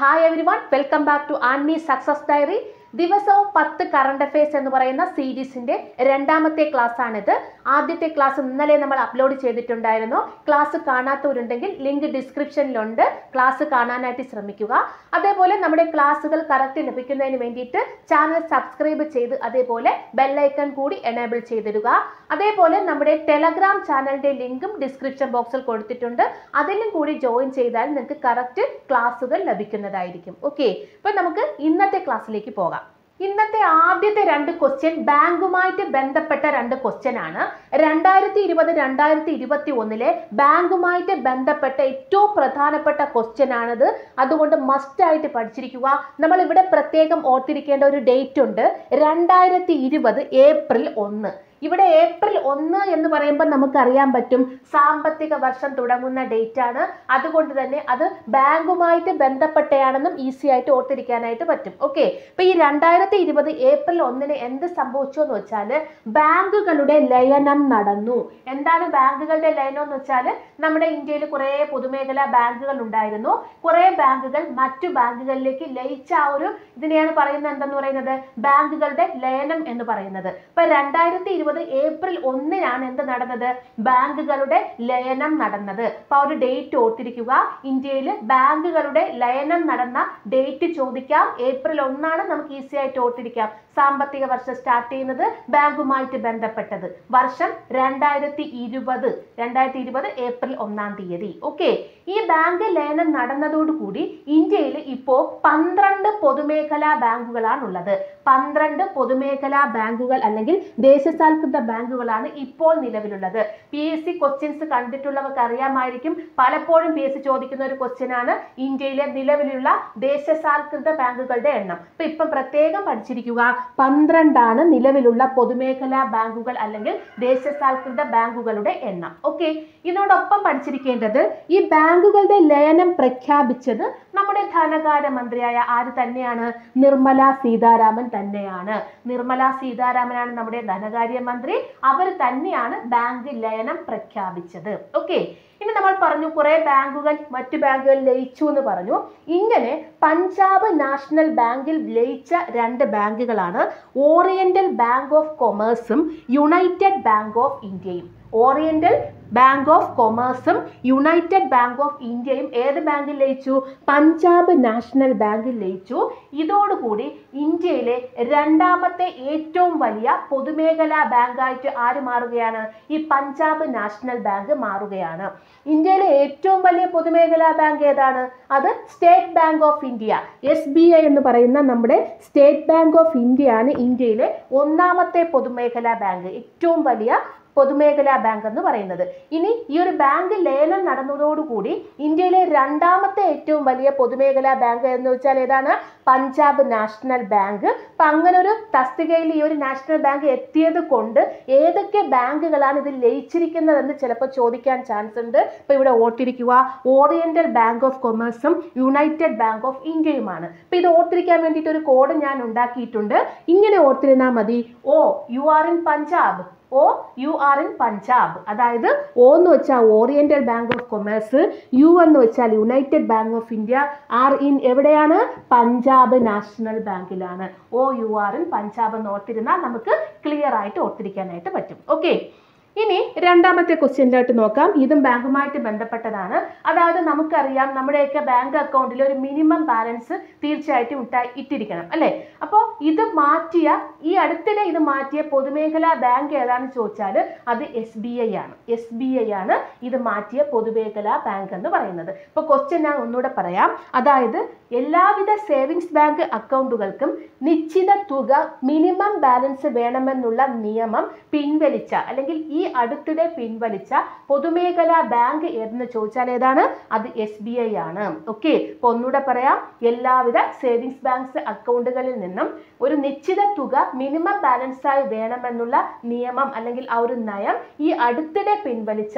hi everyone welcome back to ആൻമി success diary ദിവസവും പത്ത് കറണ്ട് അഫയേഴ്സ് എന്ന് പറയുന്ന സീരീസിന്റെ രണ്ടാമത്തെ ക്ലാസ് ആണിത് ആദ്യത്തെ ക്ലാസ് ഇന്നലെ നമ്മൾ അപ്ലോഡ് ചെയ്തിട്ടുണ്ടായിരുന്നു ക്ലാസ് കാണാത്തവരുണ്ടെങ്കിൽ ലിങ്ക് ഡിസ്ക്രിപ്ഷനിലുണ്ട് ക്ലാസ് കാണാനായിട്ട് ശ്രമിക്കുക അതേപോലെ നമ്മുടെ ക്ലാസ്സുകൾ കറക്റ്റ് ലഭിക്കുന്നതിന് വേണ്ടിയിട്ട് ചാനൽ സബ്സ്ക്രൈബ് ചെയ്ത് അതേപോലെ ബെല്ലൈക്കൺ കൂടി എനേബിൾ ചെയ്തിടുക അതേപോലെ നമ്മുടെ ടെലഗ്രാം ചാനലിന്റെ ലിങ്കും ഡിസ്ക്രിപ്ഷൻ ബോക്സിൽ കൊടുത്തിട്ടുണ്ട് അതിലും കൂടി ജോയിൻ ചെയ്താൽ നിങ്ങൾക്ക് കറക്റ്റ് ക്ലാസ്സുകൾ ലഭിക്കുന്നതായിരിക്കും ഓക്കെ ഇപ്പൊ നമുക്ക് ഇന്നത്തെ ക്ലാസ്സിലേക്ക് പോകാം ഇന്നത്തെ ആദ്യത്തെ രണ്ട് ക്വസ്റ്റ്യൻ ബാങ്കുമായിട്ട് ബന്ധപ്പെട്ട രണ്ട് ക്വസ്റ്റ്യൻ ആണ് രണ്ടായിരത്തി ഇരുപത് രണ്ടായിരത്തി ഇരുപത്തി ഒന്നിലെ ബാങ്കുമായിട്ട് ബന്ധപ്പെട്ട ഏറ്റവും പ്രധാനപ്പെട്ട ക്വസ്റ്റ്യൻ ആണിത് അതുകൊണ്ട് മസ്റ്റ് ആയിട്ട് പഠിച്ചിരിക്കുക നമ്മൾ ഇവിടെ പ്രത്യേകം ഓർത്തിരിക്കേണ്ട ഒരു ഡേറ്റ് ഉണ്ട് രണ്ടായിരത്തി ഇരുപത് ഏപ്രിൽ ഒന്ന് ഇവിടെ ഏപ്രിൽ ഒന്ന് എന്ന് പറയുമ്പോൾ നമുക്കറിയാൻ പറ്റും സാമ്പത്തിക വർഷം തുടങ്ങുന്ന ഡേറ്റ് ആണ് അതുകൊണ്ട് തന്നെ അത് ബാങ്കുമായിട്ട് ബന്ധപ്പെട്ടയാണെന്നും ഈസി ആയിട്ട് ഓർത്തിരിക്കാനായിട്ട് പറ്റും ഓക്കെ ഇപ്പൊ ഈ രണ്ടായിരത്തി ഇരുപത് ഏപ്രിൽ ഒന്നിന് എന്ത് സംഭവിച്ചു എന്ന് വെച്ചാൽ ബാങ്കുകളുടെ ലയനം നടന്നു എന്താണ് ബാങ്കുകളുടെ ലയനം എന്ന് വെച്ചാൽ നമ്മുടെ ഇന്ത്യയിൽ കുറെ പൊതുമേഖലാ ബാങ്കുകൾ ഉണ്ടായിരുന്നു കുറെ ബാങ്കുകൾ മറ്റു ബാങ്കുകളിലേക്ക് ലയിച്ച ആ ഒരു ഇതിനെയാണ് പറയുന്നത് എന്തെന്ന് പറയുന്നത് ബാങ്കുകളുടെ ലയനം എന്ന് പറയുന്നത് ഇപ്പൊ രണ്ടായിരത്തി ഇരുപത് ഏപ്രിൽ ഒന്നിനാണ് എന്ത് നടന്നത് ബാങ്കുകളുടെ ലയനം നടന്നത് അപ്പൊ ആ ഒരു ഡേറ്റ് ഓർത്തിരിക്കുക ഇന്ത്യയിൽ ബാങ്കുകളുടെ ലയനം നടന്ന ഡേറ്റ് ചോദിക്കാം ഏപ്രിൽ ഒന്നാണ് നമുക്ക് ഈസി ആയിട്ട് ഓർത്തിരിക്കാം സാമ്പത്തിക വർഷം സ്റ്റാർട്ട് ചെയ്യുന്നത് ബാങ്കുമായിട്ട് ബന്ധപ്പെട്ടത് വർഷം രണ്ടായിരത്തി ഇരുപത് രണ്ടായിരത്തി ഇരുപത് ഏപ്രിൽ ഒന്നാം തീയതി ഓക്കെ ഈ ബാങ്ക് ലയനം നടന്നതോടുകൂടി ഇന്ത്യയിൽ ഇപ്പോ പന്ത്രണ്ട് പൊതുമേഖലാ ബാങ്കുകളാണ് ഉള്ളത് പന്ത്രണ്ട് പൊതുമേഖലാ ബാങ്കുകൾ അല്ലെങ്കിൽ ദേശസാൽകൃത ബാങ്കുകളാണ് ഇപ്പോൾ നിലവിലുള്ളത് പി എസ് സി ക്വസ്റ്റ്യൻസ് കണ്ടിട്ടുള്ളവർക്ക് അറിയാമായിരിക്കും പലപ്പോഴും പി എസ് സി ചോദിക്കുന്ന ഒരു ക്വസ്റ്റ്യൻ ആണ് ഇന്ത്യയിലെ നിലവിലുള്ള ദേശസാൽകൃത ബാങ്കുകളുടെ എണ്ണം അപ്പൊ ഇപ്പം പ്രത്യേകം പഠിച്ചിരിക്കുക പന്ത്രണ്ടാണ് നിലവിലുള്ള പൊതുമേഖലാ ബാങ്കുകൾ അല്ലെങ്കിൽ ദേശസാൽകൃത ബാങ്കുകളുടെ എണ്ണം ഓക്കെ ഇതിനോടൊപ്പം പഠിച്ചിരിക്കേണ്ടത് ഈ ബാങ്കുകളുടെ ലയനം പ്രഖ്യാപിച്ചത് നമ്മുടെ ധനകാര്യ മന്ത്രിയായ ആര് തന്നെയാണ് നിർമ്മല സീതാരാമൻ തന്നെയാണ് നിർമ്മല സീതാരാമനാണ് നമ്മുടെ ധനകാര്യ മന്ത്രി അവർ തന്നെയാണ് ബാങ്ക് ലയനം പ്രഖ്യാപിച്ചത് ഓക്കെ ഇനി നമ്മൾ പറഞ്ഞു കുറെ ബാങ്കുകൾ മറ്റു ബാങ്കുകൾ ലയിച്ചു എന്ന് പറഞ്ഞു ഇങ്ങനെ പഞ്ചാബ് നാഷണൽ ബാങ്കിൽ ലയിച്ച രണ്ട് ബാങ്കുകളാണ് ഓറിയന്റൽ ബാങ്ക് ഓഫ് കൊമേഴ്സും യുണൈറ്റഡ് ബാങ്ക് ഓഫ് ഇന്ത്യയും ഓറിയന്റൽ ബാങ്ക് ഓഫ് കൊമേഴ്സും യുണൈറ്റഡ് ബാങ്ക് ഓഫ് ഇന്ത്യയും ഏത് ബാങ്കിൽ ലയിച്ചു പഞ്ചാബ് നാഷണൽ ബാങ്കിൽ ലയിച്ചു ഇതോടുകൂടി ഇന്ത്യയിലെ രണ്ടാമത്തെ ഏറ്റവും വലിയ പൊതുമേഖലാ ബാങ്കായിട്ട് ആര് മാറുകയാണ് ഈ പഞ്ചാബ് നാഷണൽ ബാങ്ക് മാറുകയാണ് ഇന്ത്യയിലെ ഏറ്റവും വലിയ പൊതുമേഖലാ ബാങ്ക് ഏതാണ് അത് state bank of India S B I എന്ന് പറയുന്ന നമ്മുടെ സ്റ്റേറ്റ് ബാങ്ക് ഓഫ് ഇന്ത്യ ആണ് ഇന്ത്യയിലെ ഒന്നാമത്തെ പൊതുമേഖലാ ബാങ്ക് ഏറ്റവും വലിയ പൊതുമേഖലാ ബാങ്ക് എന്ന് പറയുന്നത് ഇനി ഈ ഒരു ബാങ്ക് ലേലം നടന്നതോടുകൂടി ഇന്ത്യയിലെ രണ്ടാമത്തെ ഏറ്റവും വലിയ പൊതുമേഖലാ ബാങ്ക് എന്ന് വെച്ചാൽ ഏതാണ് പഞ്ചാബ് നാഷണൽ ബാങ്ക് അപ്പൊ അങ്ങനെ ഒരു തസ്തികയിൽ ഈ ഒരു നാഷണൽ ബാങ്ക് എത്തിയത് കൊണ്ട് ഏതൊക്കെ ബാങ്കുകളാണ് ഇതിൽ ലയിച്ചിരിക്കുന്നതെന്ന് ചിലപ്പോൾ ചോദിക്കാൻ ചാൻസ് ഉണ്ട് ഇപ്പൊ ഇവിടെ ഓർത്തിരിക്കുക ഓറിയന്റൽ ബാങ്ക് ഓഫ് കൊമേഴ്സും യുണൈറ്റഡ് ബാങ്ക് ഓഫ് ഇന്ത്യയുമാണ് അപ്പൊ ഇത് ഓർത്തിരിക്കാൻ വേണ്ടിയിട്ട് ഒരു കോഡ് ഞാൻ ഉണ്ടാക്കിയിട്ടുണ്ട് ഇങ്ങനെ ഓർത്തിരുന്നാൽ മതി O U R in Punjab O U R in Punjab അതായത് ഓ എന്ന് വെച്ചാൽ oriental bank of commerce U എന്ന് വെച്ചാൽ united bank of India R in എവിടെയാണ് പഞ്ചാബ് നാഷണൽ ബാങ്കിലാണ് O U R in Punjab എന്ന് ഓർത്തിരുന്നാൽ നമുക്ക് ക്ലിയർ ആയിട്ട് ഓർത്തിരിക്കാനായിട്ട് പറ്റും ഓക്കെ ഇനി രണ്ടാമത്തെ ക്വസ്റ്റ്യനിലോട്ട് നോക്കാം ഇതും ബാങ്കുമായിട്ട് ബന്ധപ്പെട്ടതാണ് അതായത് നമുക്കറിയാം നമ്മുടെയൊക്കെ ബാങ്ക് അക്കൗണ്ടിൽ ഒരു മിനിമം ബാലൻസ് തീർച്ചയായിട്ടും ഇട്ട ഇട്ടിരിക്കണം അല്ലേ അപ്പോൾ ഇത് മാറ്റിയ ഈ അടുത്തിടെ ഇത് മാറ്റിയ പൊതുമേഖലാ ബാങ്ക് ഏതാണെന്ന് ചോദിച്ചാൽ അത് എസ് ബി ഐ ആണ് എസ് ബി ഐ ആണ് ഇത് മാറ്റിയ പൊതുമേഖലാ ബാങ്ക് എന്ന് പറയുന്നത് ഇപ്പോൾ ക്വസ്റ്റ്യൻ ഞാൻ ഒന്നുകൂടെ പറയാം അതായത് എല്ലാവിധ സേവിങ്സ് ബാങ്ക് അക്കൗണ്ടുകൾക്കും നിശ്ചിത തുക മിനിമം ബാലൻസ് വേണമെന്നുള്ള നിയമം പിൻവലിച്ച അല്ലെങ്കിൽ ഈ അടുത്തിടെ പിൻവലിച്ച പൊതുമേഖലാ ബാങ്ക് എന്ന് ചോദിച്ചാൽ ഏതാണ് അത് എസ് ബി ഐ ആണ് ഓക്കെ അപ്പൊ ഒന്നുകൂടെ പറയാം എല്ലാവിധ സേവിങ്സ് ബാങ്ക്സ് അക്കൗണ്ടുകളിൽ നിന്നും ഒരു നിശ്ചിത തുക മിനിമം ബാലൻസ് ആയി വേണമെന്നുള്ള നിയമം അല്ലെങ്കിൽ ആ ഒരു നയം ഈ അടുത്തിടെ പിൻവലിച്ച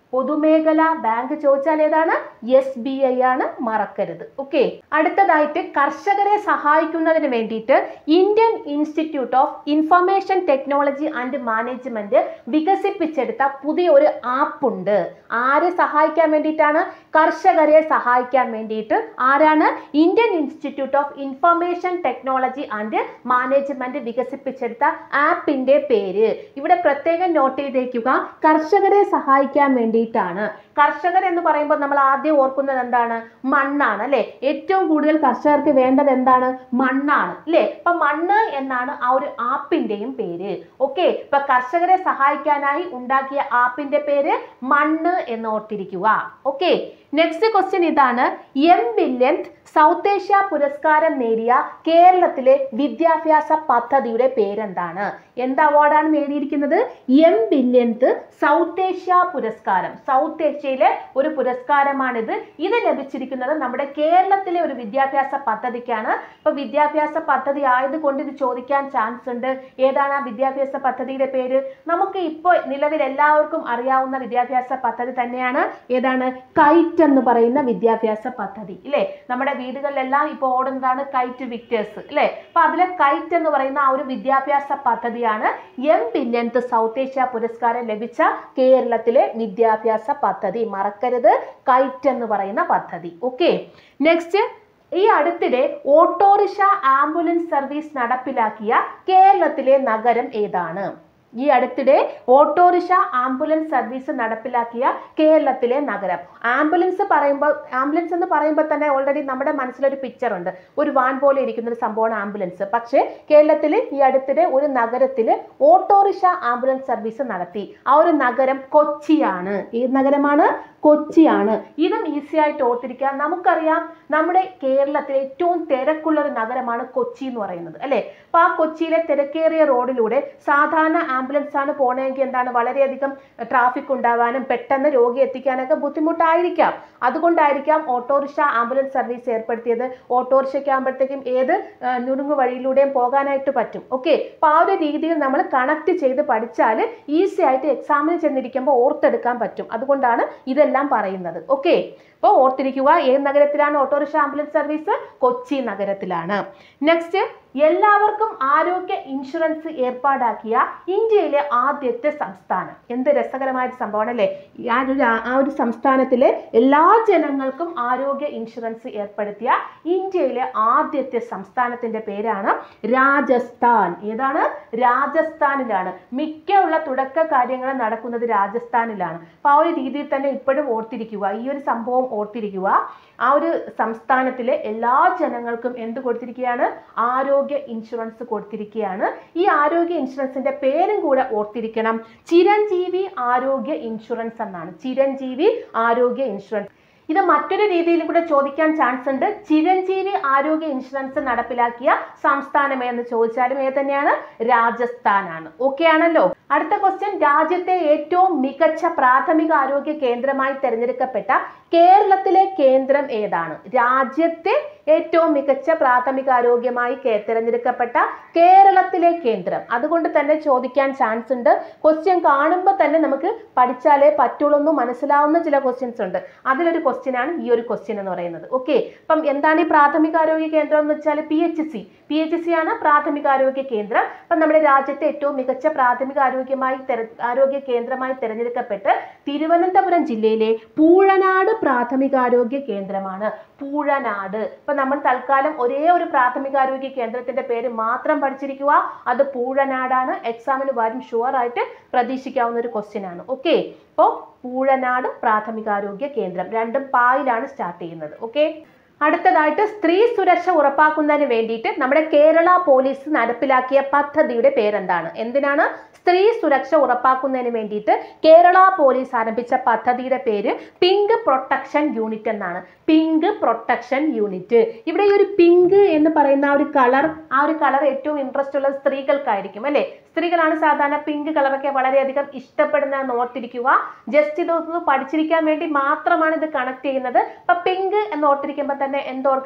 പൊതുമേഖലാ ബാങ്ക് ചോദിച്ചാൽ ഏതാണ് എസ് ബി ഐ ആണ് മറക്കരുത് ഓക്കെ അടുത്തതായിട്ട് കർഷകരെ സഹായിക്കുന്നതിന് വേണ്ടിയിട്ട് Indian institute of information technology and management വികസിപ്പിച്ചെടുത്ത പുതിയ ഒരു ആപ്പ് ഉണ്ട് ആരെ സഹായിക്കാൻ വേണ്ടിയിട്ടാണ് കർഷകരെ സഹായിക്കാൻ വേണ്ടിയിട്ട് ആരാണ് Indian institute of information technology and management വികസിപ്പിച്ചെടുത്ത ആപ്പിന്റെ പേര് ഇവിടെ പ്രത്യേകം നോട്ട് ചെയ്തേക്കുക കർഷകരെ സഹായിക്കാൻ വേണ്ടിയിട്ടാണ് കർഷകർ എന്ന് പറയുമ്പോൾ നമ്മൾ ആദ്യം ഓർക്കുന്നത് എന്താണ് മണ്ണാണ് അല്ലെ ഏറ്റവും കൂടുതൽ കർഷകർക്ക് വേണ്ടത് എന്താണ് മണ്ണാണ് അല്ലെ അപ്പൊ മണ്ണ് എന്നാണ് ആ ഒരു ആപ്പിന്റെയും പേര് ഓക്കെ ഇപ്പൊ കർഷകരെ സഹായിക്കാനായി ഉണ്ടാക്കിയ ആപ്പിന്റെ പേര് മണ്ണ് എന്ന് ഓർത്തിരിക്കുക ഓക്കെ നെക്സ്റ്റ് ക്വസ്റ്റ്യൻ ഇതാണ് എം ബില്യൻത് സൗത്ത് ഏഷ്യ പുരസ്കാരം നേടിയ കേരളത്തിലെ വിദ്യാഭ്യാസ പദ്ധതിയുടെ പേരെന്താണ് എന്ത് അവാർഡാണ് നേടിയിരിക്കുന്നത് എം ബില്യൻത് സൗത്ത് ഏഷ്യ പുരസ്കാരം സൗത്ത് ഏഷ്യയിലെ ഒരു പുരസ്കാരമാണിത് ഇത് ലഭിച്ചിരിക്കുന്നത് നമ്മുടെ കേരളത്തിലെ ഒരു വിദ്യാഭ്യാസ പദ്ധതിക്കാണ് ഇപ്പൊ വിദ്യാഭ്യാസ പദ്ധതി ആയതുകൊണ്ട് ഇത് ചോദിക്കാൻ ചാൻസ് ഉണ്ട് ഏതാണ് ആ വിദ്യാഭ്യാസ പദ്ധതിയുടെ പേര് നമുക്ക് ഇപ്പോൾ നിലവിൽ എല്ലാവർക്കും അറിയാവുന്ന വിദ്യാഭ്യാസ പദ്ധതി തന്നെയാണ് ഏതാണ് കൈറ്റ് എന്ന് പറയുന്ന വിദ്യാഭ്യാസ പദ്ധതി ഇല്ലേ നമ്മുടെ വീടുകളിലെല്ലാം ഇപ്പോൾ ഓടുന്നതാണ് കൈറ്റ് വിക്ടേഴ്സ് അല്ലേ അപ്പൊ അതിലെ കൈറ്റ് എന്ന് പറയുന്ന ആ ഒരു വിദ്യാഭ്യാസ പദ്ധതിയാണ് എം ബില്യൻത്ത് സൗത്ത് ഏഷ്യ പുരസ്കാരം ലഭിച്ച കേരളത്തിലെ വിദ്യാഭ്യാസ പദ്ധതി മറക്കരുത് കൈറ്റ് എന്ന് പറയുന്ന പദ്ധതി ഓക്കെ നെക്സ്റ്റ് ഈ അടുത്തിടെ ഓട്ടോറിക്ഷ ആംബുലൻസ് സർവീസ് നടപ്പിലാക്കിയ കേരളത്തിലെ നഗരം ഏതാണ് ഈ അടുത്തിടെ ഓട്ടോറിക്ഷ ആംബുലൻസ് സർവീസ് നടപ്പിലാക്കിയ കേരളത്തിലെ നഗരം ആംബുലൻസ് പറയുമ്പോൾ ആംബുലൻസ് എന്ന് പറയുമ്പോൾ തന്നെ ഓൾറെഡി നമ്മുടെ മനസ്സിലൊരു പിക്ചർ ഉണ്ട് ഒരു വാൻ പോലെ ഇരിക്കുന്ന ഒരു സംഭവമാണ് ആംബുലൻസ് പക്ഷേ കേരളത്തിൽ ഈ അടുത്തിടെ ഒരു നഗരത്തിൽ ഓട്ടോറിക്ഷ ആംബുലൻസ് സർവീസ് നടത്തി ആ ഒരു നഗരം കൊച്ചിയാണ് ഏത് നഗരമാണ് കൊച്ചിയാണ് ഇതും ഈസി ആയിട്ട് ഓർത്തിരിക്കുക നമുക്കറിയാം നമ്മുടെ കേരളത്തിലെ ഏറ്റവും തിരക്കുള്ള ഒരു നഗരമാണ് കൊച്ചി എന്ന് പറയുന്നത് അല്ലേ അപ്പൊ ആ കൊച്ചിയിലെ തിരക്കേറിയ റോഡിലൂടെ സാധാരണ ആംബുലൻസ് ആണ് പോകണമെങ്കിൽ എന്താണ് വളരെയധികം ട്രാഫിക് ഉണ്ടാവാനും പെട്ടെന്ന് രോഗി എത്തിക്കാനൊക്കെ ബുദ്ധിമുട്ടായിരിക്കാം അതുകൊണ്ടായിരിക്കാം ഓട്ടോറിക്ഷ ആംബുലൻസ് സർവീസ് ഏർപ്പെടുത്തിയത് ഓട്ടോറിക്ഷയ്ക്ക് ആകുമ്പോഴത്തേക്കും ഏത് ആ, നുറുങ്ങ് വഴിയിലൂടെയും പോകാനായിട്ട് പറ്റും ഓക്കെ അപ്പൊ ആ ഒരു രീതിയിൽ നമ്മൾ കണക്ട് ചെയ്ത് പഠിച്ചാൽ ഈസി ആയിട്ട് എക്സാമിന് ചെന്നിരിക്കുമ്പോൾ ഓർത്തെടുക്കാൻ പറ്റും അതുകൊണ്ടാണ് ഇതെല്ലാം പറയുന്നത് ഓക്കെ അപ്പോൾ ഓർത്തിരിക്കുക ഏത് നഗരത്തിലാണ് ഓട്ടോറിക്ഷ ആംബുലൻസ് സർവീസ് കൊച്ചി നഗരത്തിലാണ് നെക്സ്റ്റ് എല്ലാവർക്കും ആരോഗ്യ ഇൻഷുറൻസ് ഏർപ്പാടാക്കിയ ഇന്ത്യയിലെ ആദ്യത്തെ സംസ്ഥാനം എന്ത് രസകരമായ ഒരു സംഭവമാണ് അല്ലേ ആ ഒരു ആ ഒരു സംസ്ഥാനത്തിലെ എല്ലാ ജനങ്ങൾക്കും ആരോഗ്യ ഇൻഷുറൻസ് ഏർപ്പെടുത്തിയ ഇന്ത്യയിലെ ആദ്യത്തെ സംസ്ഥാനത്തിന്റെ പേരാണ് രാജസ്ഥാൻ ഏതാണ് രാജസ്ഥാനിലാണ് മിക്ക ഉള്ള തുടക്ക കാര്യങ്ങൾ നടക്കുന്നത് രാജസ്ഥാനിലാണ് അപ്പൊ ആ ഒരു രീതിയിൽ തന്നെ ഇപ്പോഴും ഓർത്തിരിക്കുക ഈ ഒരു സംഭവം ഓർത്തിരിക്കുക ആ ഒരു സംസ്ഥാനത്തിലെ എല്ലാ ജനങ്ങൾക്കും എന്ത് കൊടുത്തിരിക്കുകയാണ് ആരോഗ്യ ഇൻഷുറൻസ് കൊടുത്തിരിക്കുകയാണ് ഈ ആരോഗ്യ ഇൻഷുറൻസിന്റെ പേരും കൂടെ ഓർത്തിരിക്കണം ചിരഞ്ജീവി ആരോഗ്യ ഇൻഷുറൻസ് എന്നാണ് ചിരഞ്ജീവി ആരോഗ്യ ഇൻഷുറൻസ് ഇത് മറ്റൊരു രീതിയിലും കൂടെ ചോദിക്കാൻ ചാൻസ് ഉണ്ട് ചിരഞ്ജീവി ആരോഗ്യ ഇൻഷുറൻസ് നടപ്പിലാക്കിയ സംസ്ഥാനം എന്ന് ചോദിച്ചാലും ഏത് തന്നെയാണ് രാജസ്ഥാനാണ് ഓക്കെ ആണല്ലോ അടുത്ത ക്വസ്റ്റ്യൻ രാജ്യത്തെ ഏറ്റവും മികച്ച പ്രാഥമിക ആരോഗ്യ കേന്ദ്രമായി തിരഞ്ഞെടുക്കപ്പെട്ട കേരളത്തിലെ കേന്ദ്രം ഏതാണ് രാജ്യത്തെ ഏറ്റവും മികച്ച പ്രാഥമിക ആരോഗ്യമായി കേ- തിരഞ്ഞെടുക്കപ്പെട്ട കേരളത്തിലെ കേന്ദ്രം അതുകൊണ്ട് തന്നെ ചോദിക്കാൻ ചാൻസ് ഉണ്ട് ക്വസ്റ്റ്യൻ കാണുമ്പോൾ തന്നെ നമുക്ക് പഠിച്ചാലേ പറ്റുള്ളൂ എന്ന് മനസ്സിലാവുന്ന ചില ക്വസ്റ്റ്യൻസ് ഉണ്ട് അതിലൊരു ക്വസ്റ്റ്യൻ ആണ് ഈ ഒരു ക്വസ്റ്റ്യൻ എന്ന് പറയുന്നത് ഓക്കെ അപ്പം എന്താണ് ഈ പ്രാഥമിക ആരോഗ്യ കേന്ദ്രം എന്ന് വെച്ചാൽ P H C P H C ആണ് പ്രാഥമിക ആരോഗ്യ കേന്ദ്രം അപ്പം നമ്മുടെ രാജ്യത്തെ ഏറ്റവും മികച്ച പ്രാഥമിക ആരോഗ്യമായി തെര- ആരോഗ്യ കേന്ദ്രമായി തിരഞ്ഞെടുക്കപ്പെട്ട് തിരുവനന്തപുരം ജില്ലയിലെ പൂഴനാട് പ്രാഥമികാരോഗ്യ കേന്ദ്രമാണ് പൂഴനാട് ഇപ്പൊ നമ്മൾ തൽക്കാലം ഒരേ ഒരു പ്രാഥമികാരോഗ്യ കേന്ദ്രത്തിന്റെ പേര് മാത്രം പഠിച്ചിരിക്കുക അത് പൂഴനാടാണ് എക്സാമിന് വരും ഷുവർ ആയിട്ട് പ്രതീക്ഷിക്കാവുന്ന ഒരു ക്വസ്റ്റ്യൻ ആണ് ഓക്കെ അപ്പോൾ പൂഴനാട് പ്രാഥമികാരോഗ്യ കേന്ദ്രം രണ്ടും പായിലാണ് സ്റ്റാർട്ട് ചെയ്യുന്നത് ഓക്കെ അടുത്തതായിട്ട് സ്ത്രീ സുരക്ഷ ഉറപ്പാക്കുന്നതിന് വേണ്ടിയിട്ട് നമ്മുടെ കേരള പോലീസ് നടപ്പിലാക്കിയ പദ്ധതിയുടെ പേരെന്താണ് എന്തിനാണ് സ്ത്രീ സുരക്ഷ ഉറപ്പാക്കുന്നതിന് വേണ്ടിയിട്ട് കേരള പോലീസ് ആരംഭിച്ച പദ്ധതിയുടെ പേര് പിങ്ക് പ്രൊട്ടക്ഷൻ യൂണിറ്റ് എന്നാണ് പിങ്ക് പ്രൊട്ടക്ഷൻ യൂണിറ്റ് ഇവിടെ ഈ ഒരു പിങ്ക് എന്ന് പറയുന്ന ആ ഒരു കളർ ആ ഒരു കളർ ഏറ്റവും ഇൻട്രസ്റ്റ് ഉള്ളത് സ്ത്രീകൾക്കായിരിക്കും അല്ലെ സ്ത്രീകളാണ് സാധാരണ പിങ്ക് കളറൊക്കെ വളരെയധികം ഇഷ്ടപ്പെടുന്ന ഓർത്തിരിക്കുക ജസ്റ്റ് ഇതൊന്ന് പഠിച്ചിരിക്കാൻ വേണ്ടി മാത്രമാണ് ഇത് കണക്ട് ചെയ്യുന്നത് അപ്പൊ പിങ്ക് എന്ന് ഓർത്തിരിക്കുമ്പോൾ തന്നെ എന്തോർക്കണം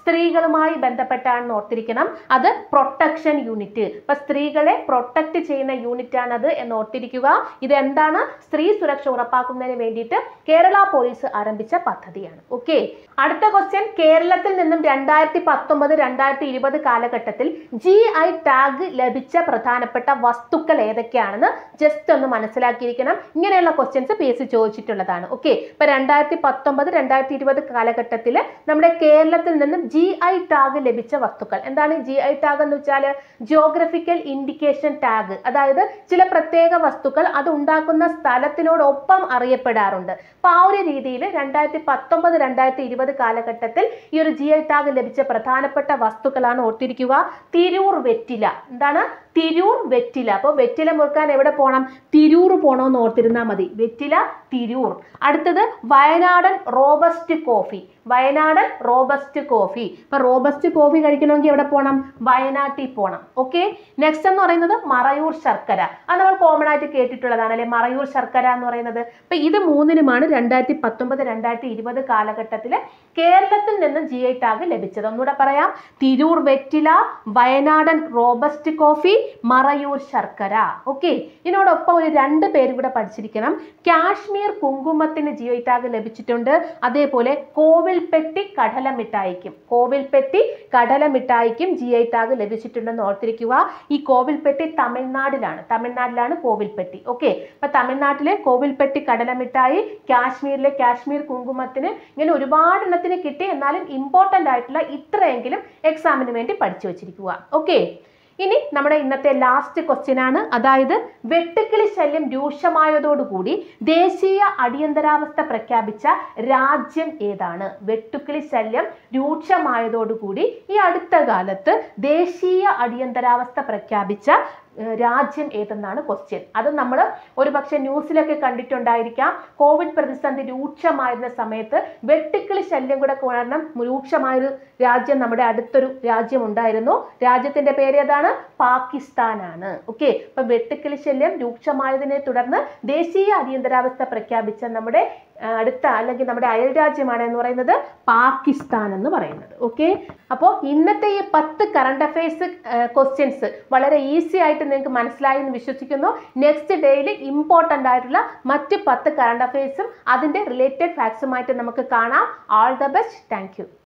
സ്ത്രീകളുമായി ബന്ധപ്പെട്ടാണെന്ന് ഓർത്തിരിക്കണം അത് പ്രൊട്ടക്ഷൻ യൂണിറ്റ് ഇപ്പൊ സ്ത്രീകളെ പ്രൊട്ടക്ട് ചെയ്യുന്ന യൂണിറ്റ് ആണത് എന്ന് ഓർത്തിരിക്കുക ഇത് എന്താണ് സ്ത്രീ സുരക്ഷ ഉറപ്പാക്കുന്നതിന് വേണ്ടിയിട്ട് കേരള പോലീസ് ആരംഭിച്ച പദ്ധതിയാണ് ഓക്കെ അടുത്ത ക്വസ്റ്റ്യൻ കേരളത്തിൽ നിന്നും രണ്ടായിരത്തി പത്തൊമ്പത് രണ്ടായിരത്തി ഇരുപത് കാലഘട്ടത്തിൽ ജി ഐ ടാഗ് ലഭിച്ച പ്രധാനപ്പെട്ട വസ്തുക്കൾ ഏതൊക്കെയാണെന്ന് ജസ്റ്റ് ഒന്ന് മനസ്സിലാക്കിയിരിക്കണം ഇങ്ങനെയുള്ള ക്വസ്റ്റ്യൻസ് പി എസ് സി ചോദിച്ചിട്ടുള്ളതാണ് ഓക്കെ ഇപ്പൊ രണ്ടായിരത്തി പത്തൊമ്പത് രണ്ടായിരത്തി ഇരുപത് കാലഘട്ടത്തിൽ നമ്മുടെ കേരളത്തിൽ നിന്നും ജി ഐ ടാഗ് ലഭിച്ച വസ്തുക്കൾ എന്താണ് ജി ഐ ടാഗ് എന്ന് വെച്ചാൽ ജിയോഗ്രഫിക്കൽ ഇൻഡിക്കേഷൻ ടാഗ് അതായത് ചില പ്രത്യേക വസ്തുക്കൾ അത് ഉണ്ടാക്കുന്ന സ്ഥലത്തിനോടൊപ്പം അറിയപ്പെടാറുണ്ട് അപ്പൊ ആ ഒരു രീതിയിൽ രണ്ടായിരത്തി പത്തൊമ്പത് രണ്ടായിരത്തി ഇരുപത് കാലഘട്ടത്തിൽ ഈ ഒരു ജി ഐ ടാഗ് ലഭിച്ച പ്രധാനപ്പെട്ട വസ്തുക്കളാണ് ഓർത്തിരിക്കുക തിരൂർ വെറ്റില എന്താണ് തിരൂർ വെറ്റില അപ്പോൾ വെറ്റില മുറുക്കാൻ എവിടെ പോകണം തിരൂർ പോകണമെന്ന് ഓർത്തിരുന്നാൽ മതി വെറ്റില തിരൂർ അടുത്തത് വയനാടൻ റോബസ്റ്റ് കോഫി വയനാടൻ റോബസ്റ്റ് കോഫി ഇപ്പൊ റോബസ്റ്റ് കോഫി കഴിക്കണമെങ്കിൽ എവിടെ പോകണം വയനാട്ടിൽ പോകണം ഓക്കെ നെക്സ്റ്റ് എന്ന് പറയുന്നത് മറയൂർ ശർക്കര അത് നമ്മൾ കോമൺ ആയിട്ട് കേട്ടിട്ടുള്ളതാണ് അല്ലെ മറയൂർ ശർക്കര എന്ന് പറയുന്നത് ഇപ്പൊ ഇത് മൂന്നിനുമാണ് രണ്ടായിരത്തി പത്തൊമ്പത് രണ്ടായിരത്തി ഇരുപത് കാലഘട്ടത്തിൽ കേരളത്തിൽ നിന്ന് ജി ഐ ടാഗ് ലഭിച്ചത് ഒന്നുകൂടെ പറയാം തിരൂർ വെറ്റില വയനാടൻ റോബസ്റ്റ് കോഫി മറയൂർ ശർക്കര ഓക്കെ ഇതിനോടൊപ്പം ഒരു രണ്ട് പേര് കൂടെ പഠിച്ചിരിക്കണം കാശ്മീർ കുങ്കുമത്തിന് ജി ഐ ടാഗ് ലഭിച്ചിട്ടുണ്ട് അതേപോലെ കോവിൽപ്പെട്ടി കടല മിഠായിക്കും കോവിൽപ്പെട്ടി കടല മിഠായിക്കും ജി ഐ ടാഗ് ലഭിച്ചിട്ടുണ്ടെന്ന് ഓർത്തിരിക്കുക ഈ കോവിൽപ്പെട്ടി തമിഴ്നാടിലാണ് തമിഴ്നാട്ടിലാണ് കോവിൽപ്പെട്ടി ഓക്കെ അപ്പൊ തമിഴ്നാട്ടിലെ കോവിൽപ്പെട്ടി കടല മിഠായി കാശ്മീരിലെ കാശ്മീർ കുങ്കുമത്തിന് ഇങ്ങനെ ഒരുപാട് എണ്ണത്തിന് കിട്ടി എന്നാലും ഇമ്പോർട്ടൻ്റ് ആയിട്ടുള്ള ഇത്രയെങ്കിലും എക്സാമിന് വേണ്ടി പഠിച്ചു വെച്ചിരിക്കുക ഓക്കെ ഇനി നമ്മുടെ ഇന്നത്തെ ലാസ്റ്റ് ക്വസ്റ്റ്യൻ ആണ് അതായത് വെട്ടുക്കിളി ശല്യം രൂക്ഷമായതോടുകൂടി ദേശീയ അടിയന്തരാവസ്ഥ പ്രഖ്യാപിച്ച രാജ്യം ഏതാണ് വെട്ടുക്കിളി ശല്യം രൂക്ഷമായതോടുകൂടി ഈ അടുത്ത കാലത്ത് ദേശീയ അടിയന്തരാവസ്ഥ പ്രഖ്യാപിച്ച ഏഹ്, രാജ്യം ഏതെന്നാണ് ക്വസ്റ്റ്യൻ അത് നമ്മൾ ഒരു പക്ഷേ ന്യൂസിലൊക്കെ കണ്ടിട്ടുണ്ടായിരിക്കാം കോവിഡ് പ്രതിസന്ധി രൂക്ഷമായിരുന്ന സമയത്ത് വെട്ടുക്കിളി ശല്യം കൂടെ കാരണം രൂക്ഷമായൊരു രാജ്യം നമ്മുടെ അടുത്തൊരു രാജ്യം ഉണ്ടായിരുന്നു രാജ്യത്തിന്റെ പേര് ഏതാണ് പാകിസ്ഥാനാണ് ഓക്കെ അപ്പൊ വെട്ടുക്കിളി ശല്യം രൂക്ഷമായതിനെ തുടർന്ന് ദേശീയ അടിയന്തരാവസ്ഥ പ്രഖ്യാപിച്ച നമ്മുടെ ആ, അടുത്ത അല്ലെങ്കിൽ നമ്മുടെ അയൽ രാജ്യമാണ് എന്ന് പറയുന്നത് പാകിസ്ഥാൻ എന്ന് പറയുന്നത് ഓക്കെ അപ്പോൾ ഇന്നത്തെ ഈ പത്ത് കറണ്ട് അഫയേഴ്സ് ക്വസ്റ്റ്യൻസ് വളരെ ഈസി ആയിട്ട് നിങ്ങൾക്ക് മനസ്സിലായി എന്ന് വിശ്വസിക്കുന്നു നെക്സ്റ്റ് ഡേയിൽ ഇമ്പോർട്ടൻ്റ് ആയിട്ടുള്ള മറ്റ് പത്ത് കറണ്ട് അഫയേഴ്സും അതിൻ്റെ റിലേറ്റഡ് ഫാക്ട്സുമായിട്ട് നമുക്ക് കാണാം ആൾ ദ ബെസ്റ്റ് താങ്ക്